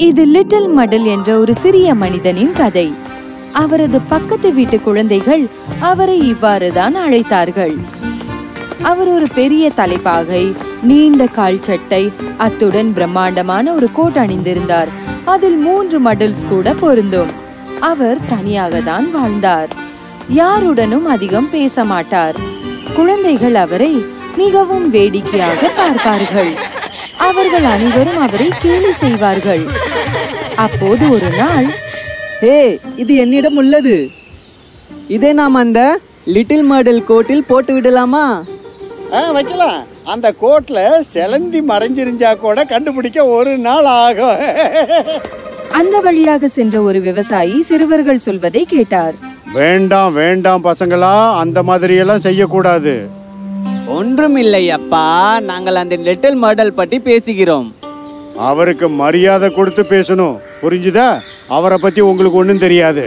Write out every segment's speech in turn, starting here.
இது லிட்டில் மடல் என்ற ஒரு சிறிய மனிதனின் கதை அவரது பக்கத்து வீட்டு குழந்தைகள் அவரை இவ்வாறுதான் அழைத்தார்கள் அவர் ஒரு பெரிய தலைப்பாகை நீண்ட கால் சட்டை அத்துடன் பிரம்மாண்டமான ஒரு கோட் அணிந்திருந்தார் அதில் மூன்று மடல்ஸ் கூட பொருந்தும் அவர் தனியாக தான் வாழ்ந்தார் யாருடனும் அதிகம் பேச மாட்டார் குழந்தைகள் அவரை மிகவும் வேடிக்கையாக பார்ப்பார்கள் அவர்கள் அனைவரும் அவரை கேலி செய்வார்கள் அப்போது ஒரு நாள் ஹே இது என்னிடம் உள்ளது இதை நாம் அந்த லிட்டில் மாடல் கோட்டில் போட்டு விடலாமா ஆ வைக்கலாம் அந்த கோட்டில் செலந்தி மறைஞ்சிருந்தா கூட கண்டுபிடிக்க ஒரு நாள் ஆகும் அந்த வழியாக சென்ற ஒரு விவசாயி சிறுவர்கள் சொல்வதை கேட்டார் வேண்டாம் வேண்டாம் பசங்களா அந்த மாதிரி எல்லாம் செய்யக்கூடாது ஒன்றும் இல்லை அப்பா நாங்கள் அந்த லிட்டில் மாடல் பற்றி பேசுகிறோம் அவருக்கு மரியாதை கொடுத்து பேசணும் புரிஞ்சுதா அவரை பத்தி உங்களுக்கு ஒன்றும் தெரியாது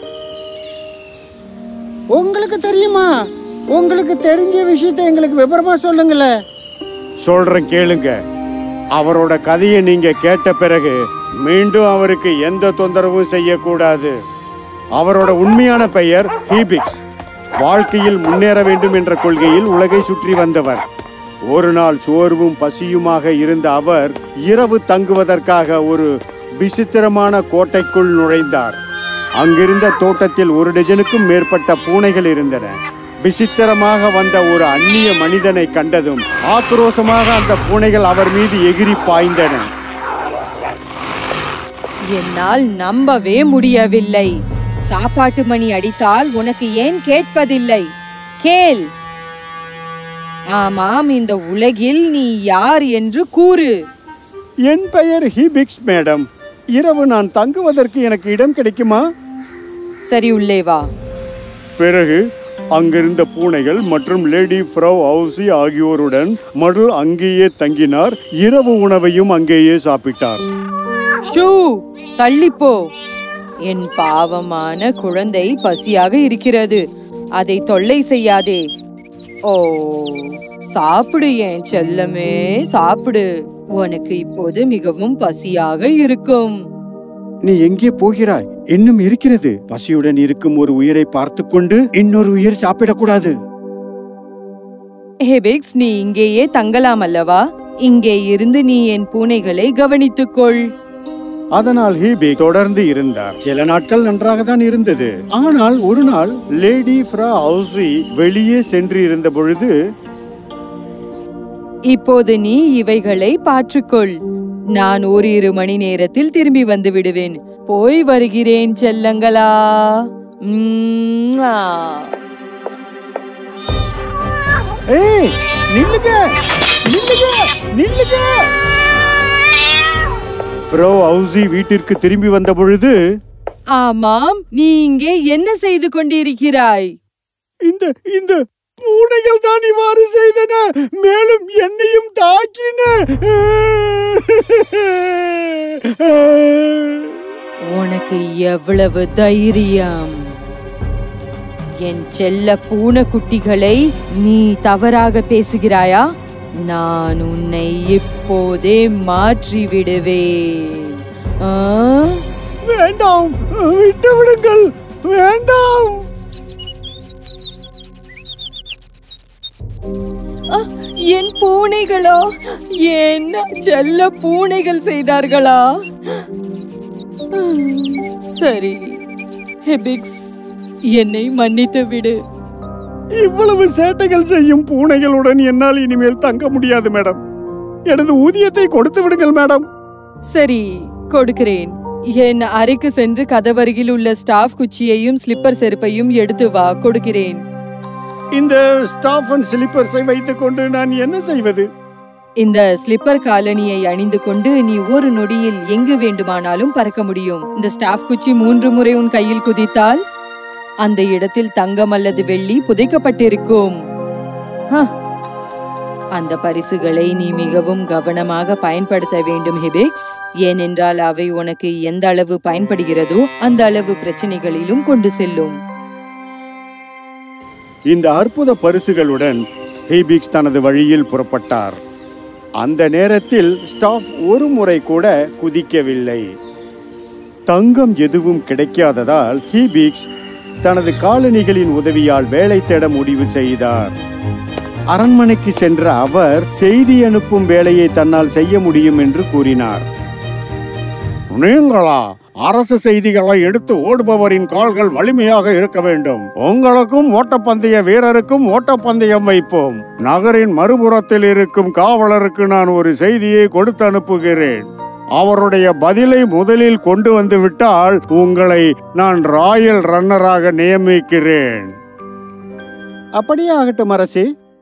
உங்களுக்கு தெரியுமா உங்களுக்கு தெரிஞ்ச விஷயத்த எங்களுக்கு விவரமா சொல்லுங்களேன் சொல்றேன் கேளுங்க அவரோட கதையை நீங்க கேட்ட பிறகு மீண்டும் அவருக்கு எந்த தொந்தரவும் செய்யக்கூடாது அவரோட உண்மையான பெயர் ஹீபிக்ஸ் வாழ்க்கையில் முன்னேற வேண்டும் என்ற கொள்கையில் உலகை சுற்றி வந்தவர் ஒரு நாள் சோர்வும் பசியுமாக இருந்த அவர் இரவு தங்குவதற்காக ஒரு விசித்திரமான கோட்டைக்குள் நுழைந்தார் அங்கிருந்த தோட்டத்தில் ஒரு டஜனுக்கும் மேற்பட்ட பூனைகள் இருந்தன விசித்திரமாக வந்த ஒரு அந்நிய மனிதனை கண்டதும் ஆக்ரோஷமாக அந்த பூனைகள் அவர் மீது எகிரி பாய்ந்தன என்னால் நம்பவே முடியவில்லை சாப்பாட்டு மணி அடித்தால் உனக்கு ஏன் கேட்பதில்லை கேள் ஆமாம் இந்த உலகில் நீ யார் என்று கூறு என் பெயர் ஹிபிக்ஸ் மேடம் இரவு நான் தங்குவதற்கு எனக்கு இடம் கிடைக்குமா சரி உள்ளே வா பிறகு அங்கிருந்த பூனைகள் மற்றும் லேடி ஃப்ரோ ஹவுசி ஆகியோருடன் மடல் அங்கேயே தங்கினார் இரவு உணவையும் அங்கேயே சாப்பிட்டார் ஷூ தள்ளிப்போ என் பாவமான குழந்தை பசியாக இருக்கிறது அதை தொல்லை செய்யாதே ஓ சாப்பிடு என் செல்லமே சாப்பிடு உனக்கு இப்போது மிகவும் பசியாக இருக்கும் நீ எங்கே போகிறாய் இன்னும் இருக்கிறது பசியுடன் இருக்கும் ஒரு உயிரை பார்த்து கொண்டு இன்னொரு உயிர் சாப்பிடக்கூடாது ஹெபிக்ஸ் நீ இங்கேயே தங்கலாம் அல்லவா இங்கே இருந்து நீ என் பூனைகளை கவனித்துக்கொள் அதனால் ஹீபி தொடர்ந்து இருந்தார் சில நாட்கள் நன்றாக தான் இருந்தது ஆனால் ஒரு நாள் லேடி ஃப்ரா ஹவுசி வெளியே சென்று இருந்த பொழுது இப்போது நீ இவைகளை பாற்றுக்கொள் நான் ஓரிரு மணி நேரத்தில் திரும்பி வந்து விடுவேன் போய் வருகிறேன் செல்லங்களா ம்ம். ஏய் நில்லுங்க நில்லுங்க நில்லுங்க ஃப்ரோ ஹவுசி வீட்டிற்கு திரும்பி வந்த பொழுது ஆமாம் நீ இங்கே என்ன செய்து கொண்டிருக்கிறாய் இந்த இந்த பூனைகள் தான் இவ்வாறு செய்தன மேலும் என்னையும் தாக்கின உனக்கு எவ்வளவு தைரியம் என் செல்ல பூனைக்குட்டிகளை நீ தவறாக பேசுகிறாயா நான் உன்னை இப்போதே மாற்றி விடுவேன் ஆ? வேண்டாம் விட்டு விடுங்கள் வேண்டாம் அ, என் பூனைகளோ என் செல்ல பூனைகள் செய்தார்களா ம், சரி ஹெபிக்ஸ் என்னை மன்னித்து விடு இவ்வளவு சேட்டைகள் செய்யும் பூனைகளுடன் என்னால் இனிமேல் தங்க முடியாது மேடம் எனது ஊதியத்தை கொடுத்து விடுங்கள் மேடம் சரி கொடுக்கிறேன் என் அறைக்கு சென்று கதவருகில் உள்ள ஸ்டாஃப் குச்சியையும் ஸ்லிப்பர் செருப்பையும் எடுத்து வா கொடுக்கிறேன் இந்த ஸ்டாஃப் அண்ட் ஸ்லிப்பர்ஸை வைத்துக்கொண்டு நான் என்ன செய்வது இந்த ஸ்லிப்பர் காலனியை அணிந்து கொண்டு நீ ஒரு நொடியில் எங்கு வேண்டுமானாலும் பறக்க முடியும் இந்த ஸ்டாஃப் குச்சி மூன்று முறை உன் கையில் குதித்தால் அந்த இடத்தில் தங்கம் அல்லது வெள்ளி புதைக்கப்பட்டிருக்கும் ஹ. அந்த பரிசுகளை நீ மிகவும் கவனமாக பயன்படுத்த வேண்டும் ஹிபிக்ஸ் ஏனென்றால் அவை உனக்கு எந்த அளவு பயன்படுகிறதோ அந்த அளவு பிரச்சனைகளிலும் கொண்டு செல்லும் இந்த அற்புத பரிசுகளுடன் ஹீபிக்ஸ் தனது வழியில் புறப்பட்டார் அந்த நேரத்தில் ஸ்டாஃப் ஒரு முறை கூட குதிக்கவில்லை தங்கம் எதுவும் கிடைக்காததால் ஹீபிக்ஸ் தனது காலணிகளின் உதவியால் வேலை தேட முடிவு செய்தார் அரண்மனைக்கு சென்ற அவர் செய்தி அனுப்பும் வேலையை தன்னால் செய்ய முடியும் என்று கூறினார் நீங்களா அரசு செய்திகளை எடுத்து ஓடுபவரின் கால்கள் வலிமையாக இருக்க வேண்டும் உங்களுக்கும் ஓட்டப்பந்தய வீரருக்கும் ஓட்டப்பந்தயம் வைப்போம் நகரின் மறுபுறத்தில் இருக்கும் காவலருக்கு நான் ஒரு செய்தியை கொடுத்து அனுப்புகிறேன் அவருடைய பதிலை முதலில் கொண்டு வந்து விட்டால் உங்களை நான் ராயல் ரன்னராக நியமிக்கிறேன் அப்படியே ஆகட்டும் அரசே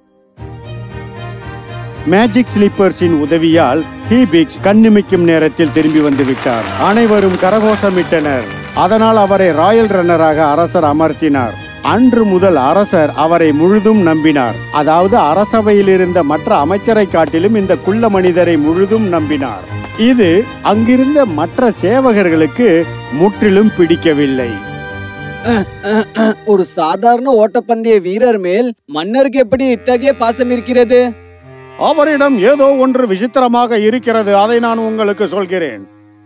மேஜிக் ஸ்லீப்பர்ஸின் உதவியால் ஹீபிக்ஸ் கண்ணிமைக்கும் நேரத்தில் திரும்பி வந்து விட்டார் அனைவரும் கரகோஷமிட்டனர் அதனால் அவரை ராயல் ரன்னராக அரசர் அமர்த்தினார் அன்று முதல் அரசர் அவரை முழுதும் நம்பினார் அதாவது அரசவையில் இருந்த மற்ற அமைச்சரை காட்டிலும் இந்த குள்ள மனிதரை முழுதும் நம்பினார் இது அங்கிருந்த மற்ற சேவகர்களுக்கு முற்றிலும் பிடிக்கவில்லை ஒரு சாதாரண ஓட்டப்பந்தய வீரர் மேல் மன்னருக்கு எப்படி இத்தகைய பாசம் இருக்கிறது அவரிடம் ஏதோ ஒன்று விசித்திரமாக இருக்கிறது அதை நான் உங்களுக்கு சொல்கிறேன்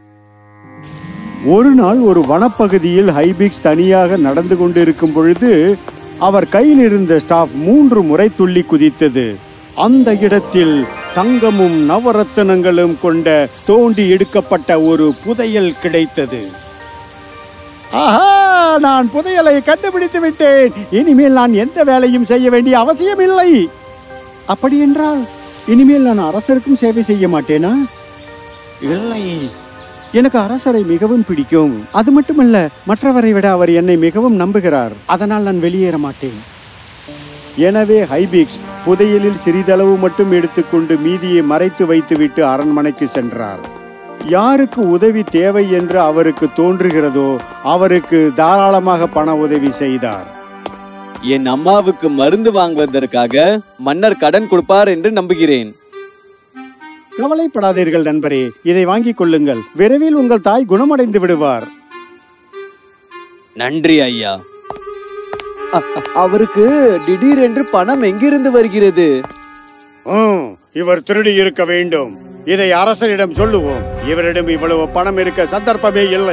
ஒரு நாள் ஒரு வனப்பகுதியில் ஹைபிக்ஸ் தனியாக நடந்து கொண்டிருக்கும் பொழுது அவர் கையில் இருந்த ஸ்டாஃப் மூன்று முறை துள்ளி குதித்தது அந்த இடத்தில் தங்கமும் நவரத்தினங்களும் கொண்ட தோண்டி எடுக்கப்பட்ட ஒரு புதையல் கிடைத்தது ஆஹா நான் புதையலை கண்டுபிடித்து விட்டேன் இனிமேல் நான் எந்த வேலையும் செய்ய வேண்டிய அவசியம் இல்லை அப்படி என்றால் இனிமேல் நான் அரசருக்கும் சேவை செய்ய மாட்டேனா இல்லை எனக்கு அரசரை மிகவும் பிடிக்கும் அது மட்டுமல்ல மற்றவரை விட அவர் என்னை மிகவும் நம்புகிறார் அதனால் நான் வெளியேற மாட்டேன் எனவே ஹைபிக்ஸ் புதையலில் சிறிதளவு மட்டும் எடுத்துக்கொண்டு மீதியை மறைத்து வைத்துவிட்டு அரண்மனைக்கு சென்றார் யாருக்கு உதவி தேவை என்று அவருக்கு தோன்றுகிறதோ அவருக்கு தாராளமாக பண உதவி செய்தார் என் அம்மாவுக்கு மருந்து வாங்குவதற்காக மன்னர் கடன் கொடுப்பார் என்று நம்புகிறேன் கவலைப்படாதீர்கள் நண்பரே இதை வாங்கிக் கொள்ளுங்கள் விரைவில் உங்கள் தாய் குணமடைந்து விடுவார் நன்றி ஐயா அவருக்கு திடீரென்று பணம் எங்கிருந்து வருகிறது ம், இவர் திருடி இருக்க வேண்டும் இதை அரசரிடம் சொல்லுவோம் இவரிடம் இவ்வளவு பணம் இருக்க சந்தர்ப்பமே இல்லை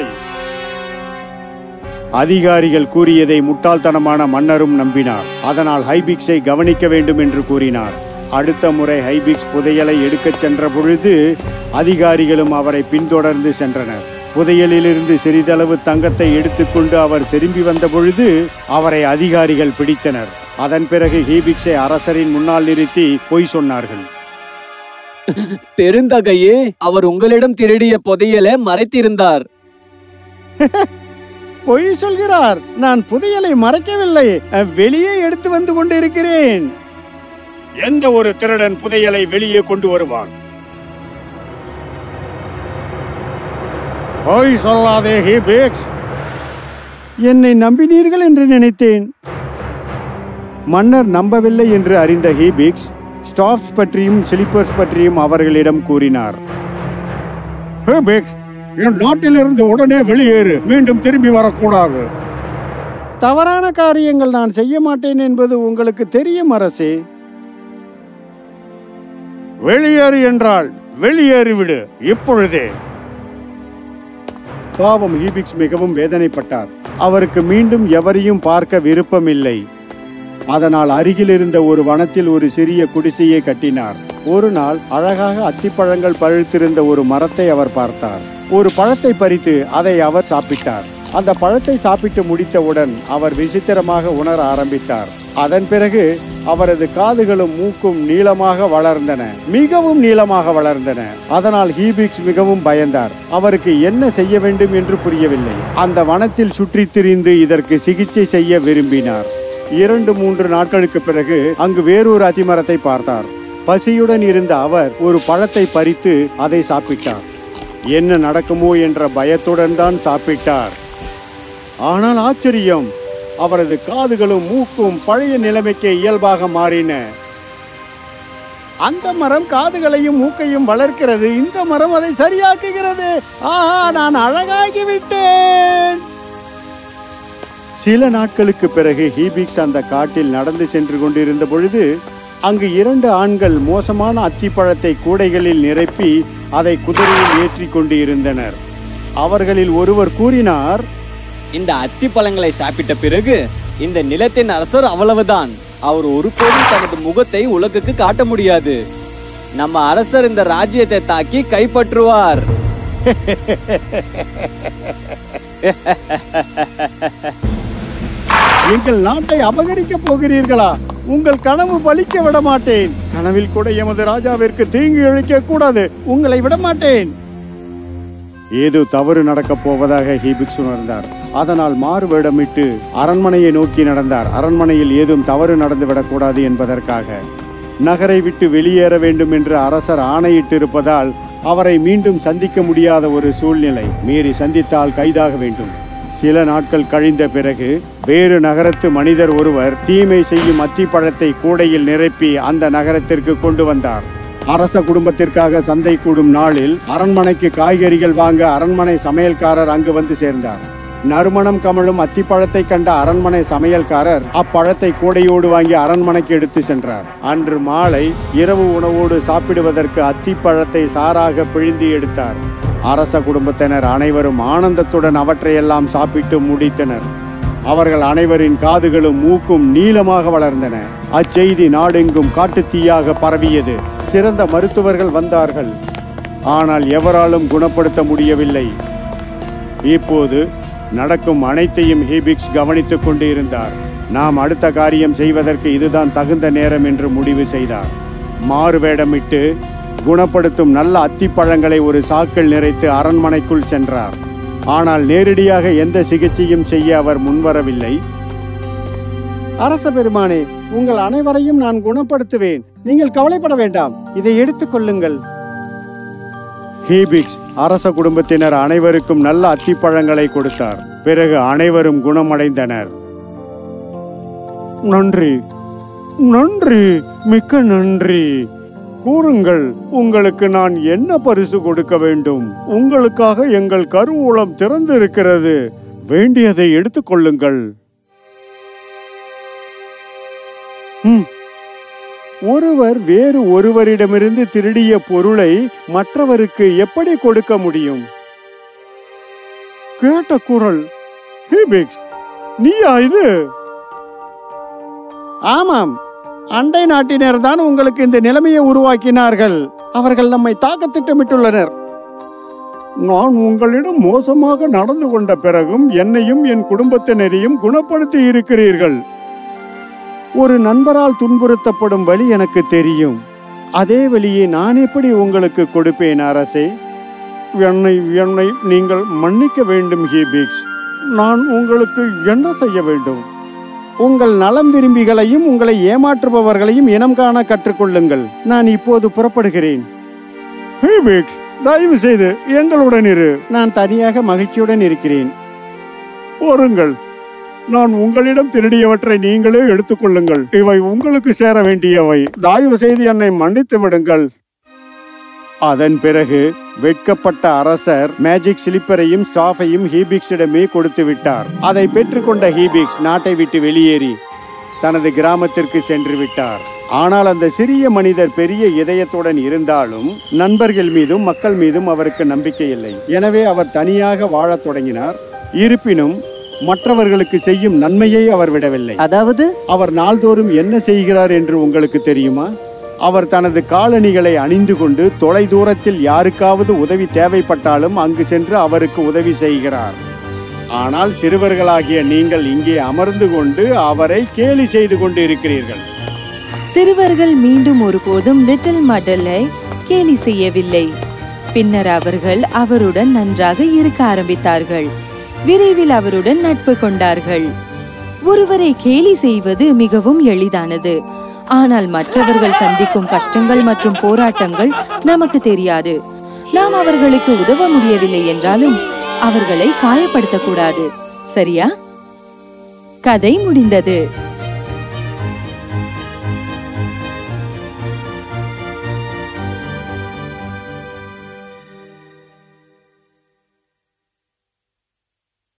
அதிகாரிகள் கூறியதை முட்டாள்தனமான மன்னரும் நம்பினார் அதனால் ஹைபிக்ஸை கவனிக்க வேண்டும் என்று கூறினார் அடுத்த முறை ஹைபிக்ஸ் புதையலை எடுக்கச் சென்ற பொழுது அதிகாரிகளும் அவரை பின்தொடர்ந்து சென்றனர் புதையலிலிருந்து சிறிதளவு தங்கத்தை எடுத்துக்கொண்டு அவர் திரும்பி வந்த பொழுது அவரை அதிகாரிகள் பிடித்தனர் அதன் பிறகு ஹீபிக்ஸை அரசரின் முன்னால் நிறுத்தி பொய் சொன்னார்கள் பெருந்தகையே அவர் உங்களிடம் திருடிய புதையலை மறைத்திருந்தார் பொய் சொல்கிறார் நான் புதையலை மறைக்கவில்லை அஹ், வெளியே எடுத்து வந்து கொண்டிருக்கிறேன் எந்த ஒரு திருடன் புதையலை வெளியே கொண்டு வருவான் பொய் சொல்லாதே ஹீபிக்ஸ் என்னை நம்பினீர்கள் என்று நினைத்தேன் மன்னர் நம்பவில்லை என்று அறிந்த ஹீபிக்ஸ் ஸ்டாஃப்ஸ் பற்றியும் ஸ்லிப்பர்ஸ் பற்றியும் அவர்களிடம் கூறினார் ஹீபிக்ஸ் என் நாட்டிலிருந்து உடனே வெளியேறு மீண்டும் திரும்பி வரக்கூடாது தவறான காரியங்கள் நான் செய்ய மாட்டேன் என்பது உங்களுக்கு தெரியும் அரசே வெளியேறு என்றால் வெளியேறிவிடு இப்பொழுதே பாவம் ஹீபிக்ஸ் மிகவும் வேதனைப்பட்டார் அவருக்கு மீண்டும் எவரையும் பார்க்க விருப்பமில்லை அதனால் அருகில் இருந்த ஒரு வனத்தில் ஒரு சிறிய குடிசையை கட்டினார் ஒரு நாள் அழகாக அத்திப்பழங்கள் பழுத்திருந்த ஒரு மரத்தை அவர் பார்த்தார் ஒரு பழத்தை பறித்து அதை அவர் சாப்பிட்டார் அந்த பழத்தை சாப்பிட்டு முடித்தவுடன் அவர் விசித்திரமாக உணர ஆரம்பித்தார் அதன் பிறகு அவரது காதுகளும் மூக்கும் நீளமாக வளர்ந்தன மிகவும் நீளமாக வளர்ந்தன அதனால் ஹீபிக்ஸ் மிகவும் பயந்தார் அவருக்கு என்ன செய்ய வேண்டும் என்று புரியவில்லை அந்த வனத்தில் சுற்றித் திரிந்து இதற்கு சிகிச்சை செய்ய விரும்பினார் இரண்டு மூன்று நாட்களுக்கு பிறகு அங்கு வேறொரு அத்திமரத்தை பார்த்தார் பசியுடன் இருந்த அவர் ஒரு பழத்தை பறித்து அதை சாப்பிட்டார் என்ன நடக்குமோ என்ற பயத்துடன் தான் சாப்பிட்டார் ஆனால் ஆச்சரியம் அவரது காதுகளும் மூக்கும் பழைய நிலைமைக்கு இயல்பாக மாறின அந்த மரம் காதுகளையும் மூக்கையும் வளர்க்கிறது இந்த மரம் அதை சரியாக்குகிறது ஆஹா நான் அழகாகி விட்டேன் சில நாட்களுக்கு பிறகு ஹீபிக்ஸ் அந்த காட்டில் நடந்து சென்று கொண்டிருந்த பொழுது அங்கு இரண்டு ஆண்கள் மோசமான அத்திப்பழத்தை கூடைகளில் நிரப்பி அதை குதிரையில் ஏற்றி கொண்டு இருந்தனர் அவர்களில் ஒருவர் கூறினார் இந்த அத்தி பழங்களை சாப்பிட்ட பிறகு இந்த நிலத்தின் அரசர் அவ்வளவுதான் அவர் ஒருபோதும் தனது முகத்தை உலகுக்கு காட்ட முடியாது நம்ம அரசர் இந்த ராஜ்யத்தை தாக்கி கைப்பற்றுவார் எங்கள் நாட்டை அபகரிக்கப் போகிறீர்களா உங்கள் கனவு பலிக்க விட மாட்டேன் கனவில் கூட எமது ராஜாவிற்கு தீங்கு இழைக்க கூடாது உங்களை விட மாட்டேன் ஏதோ தவறு நடக்கப் போவதாக ஹீபிக்ஸ் உணர்ந்தார் அதனால் மாறு வேடமிட்டு அரண்மனையை நோக்கி நடந்தார் அரண்மனையில் ஏதும் தவறு நடந்துவிடக் கூடாது என்பதற்காக நகரை விட்டு வெளியேற வேண்டும் என்று அரசர் ஆணையிட்டிருப்பதால் அவரை மீண்டும் சந்திக்க முடியாத ஒரு சூழ்நிலை மீறி சந்தித்தால் கைதாக வேண்டும் சில நாட்கள் கழிந்த பிறகு வேறு நகரத்து மனிதர் ஒருவர் தீமை செய்யும் அத்திப்பழத்தை கூடையில் நிரப்பி அந்த நகரத்திற்கு கொண்டு வந்தார் அரச குடும்பத்திற்காக சந்தை கூடும் நாளில் அரண்மனைக்கு காய்கறிகள் வாங்க அரண்மனை சமையல்காரர் அங்கு வந்து சேர்ந்தார் நறுமணம் கமழும் அத்திப்பழத்தை கண்ட அரண்மனை சமையல்காரர் அப்பழத்தை கூடையோடு வாங்கி அரண்மனைக்கு எடுத்து சென்றார் அன்று மாலை இரவு உணவோடு சாப்பிடுவதற்கு அத்திப்பழத்தை சாராக பிழிந்து எடுத்தார் அரச குடும்பத்தினர் அனைவரும் ஆனந்தத்துடன் அவற்றையெல்லாம் சாப்பிட்டு முடித்தனர் அவர்கள் அனைவரின் காதுகளும் மூக்கும் நீளமாக வளர்ந்தன அச்செய்தி நாடெங்கும் காட்டுத்தீயாக பரவியது சிறந்த மருத்துவர்கள் வந்தார்கள் ஆனால் எவராலும் குணப்படுத்த முடியவில்லை இப்போது நடக்கும் அனைத்தையும் ஹீபிக்ஸ் கவனித்துக் கொண்டு இருந்தார் நாம் அடுத்த காரியம் செய்வதற்கு இதுதான் தகுந்த நேரம் என்று முடிவு செய்தார் மாறு வேடமிட்டு குணப்படுத்தும் நல்ல அத்திப்பழங்களை ஒரு சாக்கில் நிறைத்து அரண்மனைக்குள் சென்றார் ஆனால் நேரடியாக எந்த சிகிச்சையும் செய்ய அவர் முன்வரவில்லை அரச பெருமானே உங்கள் அனைவரையும் நான் குணப்படுத்துவேன் நீங்கள் கவலைப்பட வேண்டாம் இதை எடுத்துக் கொள்ளுங்கள் ஹீபிக்ஸ் அரச குடும்பத்தினர் அனைவருக்கும் நல்ல அத்திப்பழங்களை கொடுத்தார் பிறகு அனைவரும் குணமடைந்தனர் நன்றி நன்றி மிக்க நன்றி கூறுங்கள் உங்களுக்கு நான் என்ன பரிசு கொடுக்க வேண்டும் உங்களுக்காக எங்கள் கருவூலம் திறந்திருக்கிறது வேண்டியதை எடுத்துக்கொள்ளுங்கள் ம். ஒருவர் வேறு ஒருவரிடமிருந்து திருடிய பொருளை மற்றவருக்கு எப்படி கொடுக்க முடியும் கேட்ட குரல் ஹீபிக்ஸ் நீயா இது ஆமாம் அண்டை நாட்டினர் தான் உங்களுக்கு இந்த நிலைமையை உருவாக்கினார்கள் அவர்கள் நம்மை தாக்க திட்டமிட்டுள்ளனர் நான் உங்களிடம் மோசமாக நடந்து கொண்ட பிறகும் என்னையும் என் குடும்பத்தினரையும் குணப்படுத்தி இருக்கிறீர்கள் ஒரு நண்பரால் துன்புறுத்தப்படும் வழி எனக்கு தெரியும் அதே வழியை நான் எப்படி உங்களுக்கு கொடுப்பேன் அரசே என்னை என்னை நீங்கள் மன்னிக்க வேண்டும் ஹீபிக்ஸ் நான் உங்களுக்கு என்ன செய்ய வேண்டும் உங்கள் நலம் விரும்பிகளையும் உங்களை ஏமாற்றுபவர்களையும் இனம் காண கற்றுக்கொள்ளுங்கள் நான் இப்போது புறப்படுகிறேன் ஹீபிக்ஸ் தயவு செய்து எங்களுடன் இரு நான் தனியாக மகிழ்ச்சியுடன் இருக்கிறேன் போருங்கள் நான் உங்களிடம் திருடியவற்றை நீங்களே எடுத்துக்கொள்ளுங்கள் இவை உங்களுக்கு சேர வேண்டியவை தயவு செய்து என்னை மன்னித்து விடுங்கள் அதன் பிறகு வெட்கப்பட்ட அரசர் மேஜிக் ஸ்லிப்பரையும் ஸ்டாஃபையும் ஹீபிக்ஸிடமே கொடுத்து விட்டார் அதை பெற்றுக்கொண்ட ஹீபிக்ஸ் நாட்டை விட்டு வெளியேறி தனது கிராமத்திற்கு சென்று விட்டார் ஆனால் அந்த சிறிய மனிதர் பெரிய இதயத்துடன் இருந்தாலும் நண்பர்கள் மீதும் மக்கள் மீதும் அவருக்கு நம்பிக்கை இல்லை எனவே அவர் தனியாக வாழத் தொடங்கினார் இருப்பினும் மற்றவர்களுக்கு செய்யும் நன்மையை அவர் விடவில்லை அதாவது அவர் நாள்தோறும் என்ன செய்கிறார் என்று உங்களுக்கு தெரியுமா அவர் தனது காலணிகளை அணிந்து கொண்டு தொலை தூரத்தில் யாருக்காவது உதவி தேவைப்பட்டாலும் அங்கு சென்று அவருக்கு உதவி செய்கிறார் ஆனால் சிறுவர்களாகிய நீங்கள் இங்கே அமர்ந்து கொண்டு அவரை கேலி செய்து கொண்டு இருக்கிறீர்கள் சிறுவர்கள் மீண்டும் ஒருபோதும் லிட்டில் மடலை கேலி செய்யவில்லை பின்னர் அவர்கள் அவருடன் நன்றாக இருக்க ஆரம்பித்தார்கள் விரைவில் அவருடன் நட்பு கொண்டார்கள் ஒருவரை கேலி செய்வது மிகவும் எளிதானது ஆனால் மற்றவர்கள் சந்திக்கும் கஷ்டங்கள் மற்றும் போராட்டங்கள் நமக்கு தெரியாது நாம் அவர்களுக்கு உதவ முடியவில்லை என்றாலும் அவர்களை காயப்படுத்தக்கூடாது சரியா கதை முடிந்தது